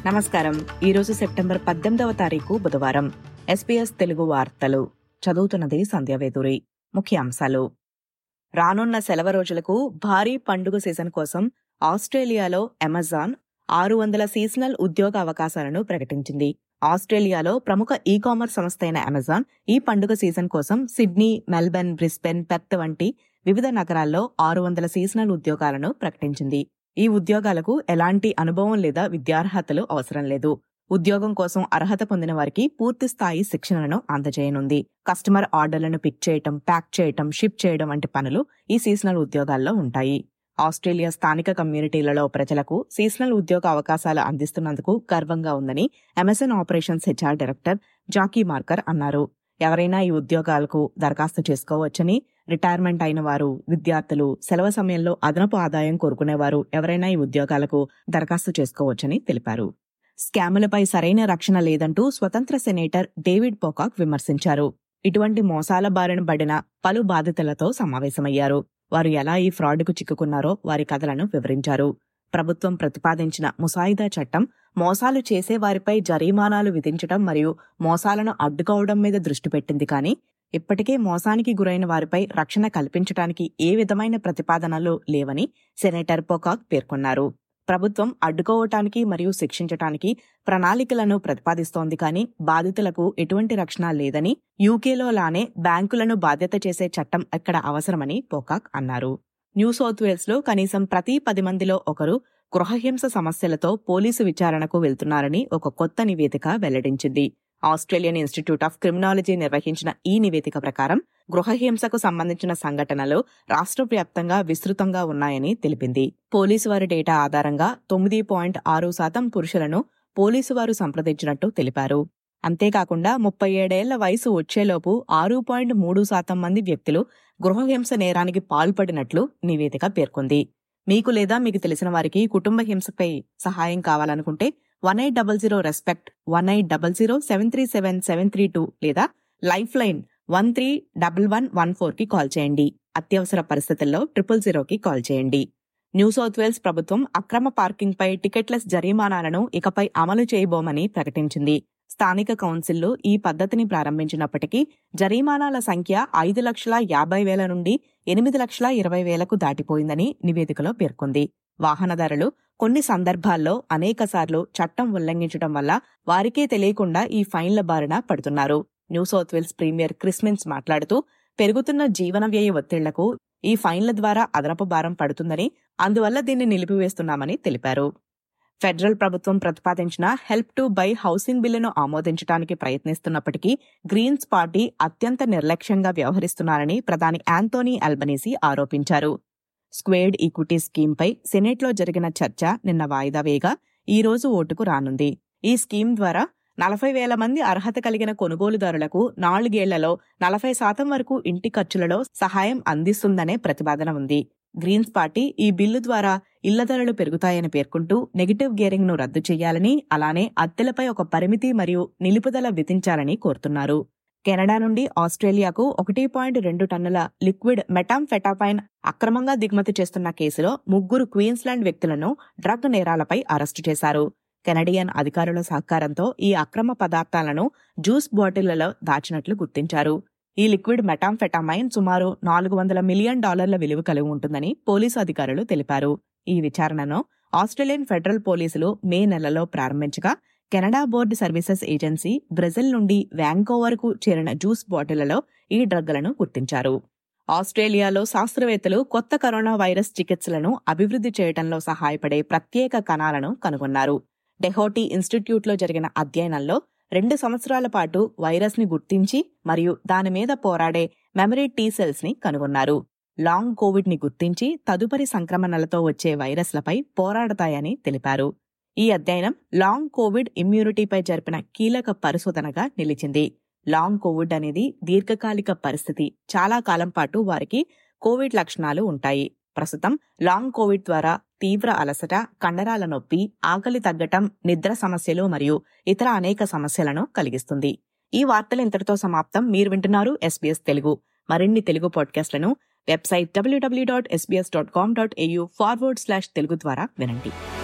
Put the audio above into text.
నమస్కారం ఈరోజు సెప్టెంబర్ పద్దెనిమిదవ తారీఖు బుధవారం ఎస్పీఎస్ తెలుగు వార్తలు చదువుతున్నది సంధ్యావేదూరి ముఖ్యాంశాలు రానున్న సెలవు రోజులకు భారీ పండుగ సీజన్ కోసం ఆస్ట్రేలియాలో అమెజాన్ ఆరు వందల సీజనల్ ఉద్యోగ అవకాశాలను ప్రకటించింది ఆస్ట్రేలియాలో ప్రముఖ ఈ కామర్స్ సంస్థ అయిన అమెజాన్ ఈ పండుగ సీజన్ కోసం సిడ్నీ మెల్బర్న్ బ్రిస్బెన్ పెర్త్ వంటి వివిధ నగరాల్లో ఆరు వందల సీజనల్ ఉద్యోగాలను ప్రకటించింది ఈ ఉద్యోగాలకు ఎలాంటి అనుభవం లేదా విద్యార్హతలు అవసరం లేదు ఉద్యోగం కోసం అర్హత పొందిన వారికి పూర్తి స్థాయి శిక్షణను అందజేయనుంది కస్టమర్ ఆర్డర్లను పిక్ చేయటం ప్యాక్ చేయటం షిప్ చేయడం వంటి పనులు ఈ సీజనల్ ఉద్యోగాల్లో ఉంటాయి ఆస్ట్రేలియా స్థానిక కమ్యూనిటీలలో ప్రజలకు సీజనల్ ఉద్యోగ అవకాశాలు అందిస్తున్నందుకు గర్వంగా ఉందని Amazon operations HR director Jackie Marker అన్నారు ఎవరైనా ఈ ఉద్యోగాలకు దరఖాస్తు చేసుకోవచ్చని రిటైర్మెంట్ అయిన వారు విద్యార్థులు సెలవు సమయంలో అదనపు ఆదాయం కోరుకునేవారు ఎవరైనా ఈ ఉద్యోగాలకు దరఖాస్తు చేసుకోవచ్చని తెలిపారు స్కాములపై సరైన రక్షణ లేదంటూ స్వతంత్ర సెనేటర్ డేవిడ్ పోకాక్ విమర్శించారు ఇటువంటి మోసాల బారిన పడిన పలు బాధితులతో సమావేశమయ్యారు వారు ఎలా ఈ ఫ్రాడ్కు చిక్కుకున్నారో వారి కథలను వివరించారు ప్రభుత్వం ప్రతిపాదించిన ముసాయిదా చట్టం మోసాలు చేసే వారిపై జరిమానాలు విధించడం మరియు మోసాలను అడ్డుకోవడం మీద దృష్టి పెట్టింది కానీ ఇప్పటికే మోసానికి గురైన వారిపై రక్షణ కల్పించడానికి ఏ విధమైన ప్రతిపాదనలు లేవని సెనేటర్ పోకాక్ పేర్కొన్నారు ప్రభుత్వం అడ్డుకోవటానికి మరియు శిక్షించటానికి ప్రణాళికలను ప్రతిపాదిస్తోంది కానీ బాధితులకు ఎటువంటి రక్షణ లేదని యూకేలో లానే బ్యాంకులను బాధ్యత చేసే చట్టం ఎక్కడ అవసరమని పోకాక్ అన్నారు న్యూ సౌత్ వేల్స్ లో కనీసం ప్రతి పది మందిలో ఒకరు గృహహింస సమస్యలతో పోలీసు విచారణకు వెళ్తున్నారని ఒక కొత్త నివేదిక వెల్లడించింది ఆస్ట్రేలియన్ ఇన్స్టిట్యూట్ ఆఫ్ క్రిమినాలజీ నిర్వహించిన ఈ నివేదిక ప్రకారం గృహహింసకు సంబంధించిన సంఘటనలు రాష్ట్ర వ్యాప్తంగా విస్తృతంగా ఉన్నాయని తెలిపింది పోలీసు వారి డేటా ఆధారంగా తొమ్మిది పాయింట్ ఆరు శాతం పురుషులను పోలీసు వారు సంప్రదించినట్టు తెలిపారు అంతేకాకుండా ముప్పై ఏడేళ్ల వయసు వచ్చేలోపు ఆరు పాయింట్ మూడు శాతం మంది వ్యక్తులు గృహహింస నేరానికి పాల్పడినట్లు నివేదిక పేర్కొంది మీకు లేదా మీకు తెలిసిన వారికి కుటుంబ హింసపై సహాయం కావాలనుకుంటే one eight double zero respect one eight double zero seven three seven seven three two లేదా lifeline one three double one one four కి కాల్ చేయండి అత్యవసర పరిస్థితుల్లో ట్రిపుల్ జీరోకి కాల్ చేయండి న్యూ సౌత్ వేల్స్ ప్రభుత్వం అక్రమ పార్కింగ్ పై టికెట్లెస్ జరిమానాలను ఇకపై అమలు చేయబోమని ప్రకటించింది స్థానిక కౌన్సిల్లు ఈ పద్ధతిని ప్రారంభించినప్పటికీ జరిమానాల సంఖ్య ఐదు లక్షల యాభై వేల నుండి ఎనిమిది లక్షల ఇరవై వేలకు దాటిపోయిందని నివేదికలో పేర్కొంది వాహనదారులు కొన్ని సందర్భాల్లో అనేకసార్లు చట్టం ఉల్లంఘించడం వల్ల వారికే తెలియకుండా ఈ ఫైన్ల బారిన పడుతున్నారు New South Wales premier Chris Minns మాట్లాడుతూ పెరుగుతున్న జీవన వ్యయ ఒత్తిళ్లకు ఈ ఫైన్ల ద్వారా అదనపు భారం పడుతుందని అందువల్ల దీన్ని నిలిపివేస్తున్నామని తెలిపారు ఫెడరల్ ప్రభుత్వం ప్రతిపాదించిన హెల్ప్ టు బై హౌసింగ్ బిల్లును ఆమోదించడానికి ప్రయత్నిస్తున్నప్పటికీ గ్రీన్స్ పార్టీ అత్యంత నిర్లక్ష్యంగా వ్యవహరిస్తున్నారని ప్రధాని యాంతోనీ అల్బనీసీ ఆరోపించారు స్క్వేర్డ్ ఈక్విటీ స్కీమ్పై సెనెట్లో జరిగిన చర్చ నిన్న వాయిదా వేయగా ఈ రోజు ఓటుకు రానుంది ఈ స్కీమ్ ద్వారా నలభై వేల మంది అర్హత కలిగిన కొనుగోలుదారులకు నాలుగేళ్లలో నలభై శాతం వరకు ఇంటి ఖర్చులలో సహాయం అందిస్తుందనే ప్రతిపాదన ఉంది గ్రీన్స్ పార్టీ ఈ బిల్లు ద్వారా ఇళ్ల ధరలు పెరుగుతాయని పేర్కొంటూ నెగిటివ్ గేరింగ్ ను రద్దు చేయాలని అలానే అద్దెలపై ఒక పరిమితి మరియు నిలుపుదల విధించాలని కోరుతున్నారు కెనడా నుండి ఆస్ట్రేలియాకు ఒకటి పాయింట్ రెండు టన్నుల లిక్విడ్ మెటాంఫెటాపైన్ అక్రమంగా దిగుమతి చేస్తున్న కేసులో ముగ్గురు క్వీన్స్లాండ్ వ్యక్తులను డ్రగ్ నేరాలపై అరెస్టు చేశారు కెనడియన్ అధికారుల సహకారంతో ఈ అక్రమ పదార్థాలను జ్యూస్ బాటిళ్లలో దాచినట్లు గుర్తించారు ఈ లిక్విడ్ మెటాంఫెటామైన్ సుమారు నాలుగు వందల మిలియన్ డాలర్ల విలువ కలిగి ఉంటుందని పోలీసు అధికారులు తెలిపారు ఈ విచారణను ఆస్ట్రేలియన్ ఫెడరల్ పోలీసులు మే నెలలో ప్రారంభించగా Canada border services agency Brazil నుండి వ్యాంకోవర్కు చేరిన జ్యూస్ బాటిళ్లలో ఈ డ్రగ్లను గుర్తించారు ఆస్ట్రేలియాలో శాస్త్రవేత్తలు కొత్త కరోనా వైరస్ చికిత్సలను అభివృద్ధి చేయడంలో సహాయపడే ప్రత్యేక కణాలను కనుగొన్నారు డెహోటీ ఇన్స్టిట్యూట్లో జరిగిన అధ్యయనంలో రెండు సంవత్సరాల పాటు వైరస్ ని గుర్తించి మరియు దాని మీద పోరాడే మెమరీ టీ సెల్స్ ని కనుగొన్నారు లాంగ్ కోవిడ్ ని గుర్తించి తదుపరి సంక్రమణలతో వచ్చే వైరస్లపై పోరాడతాయని తెలిపారు ఈ అధ్యయనం లాంగ్ కోవిడ్ ఇమ్యూనిటీపై జరిపిన కీలక పరిశోధనగా నిలిచింది లాంగ్ కోవిడ్ అనేది దీర్ఘకాలిక పరిస్థితి చాలా కాలం పాటు వారికి కోవిడ్ లక్షణాలు ఉంటాయి ప్రస్తుతం లాంగ్ కోవిడ్ ద్వారా తీవ్ర అలసట కండరాల నొప్పి ఆకలి తగ్గటం నిద్ర సమస్యలు మరియు ఇతర అనేక సమస్యలను కలిగిస్తుంది ఈ వార్తలు ఇంతటితో సమాప్తం మీరు వింటున్నారు ఎస్బీఎస్ తెలుగు మరిన్ని తెలుగు పాడ్కాస్ట్లను website WWW dot SBS dot com dot AU forward slash Telugu ద్వారా వినండి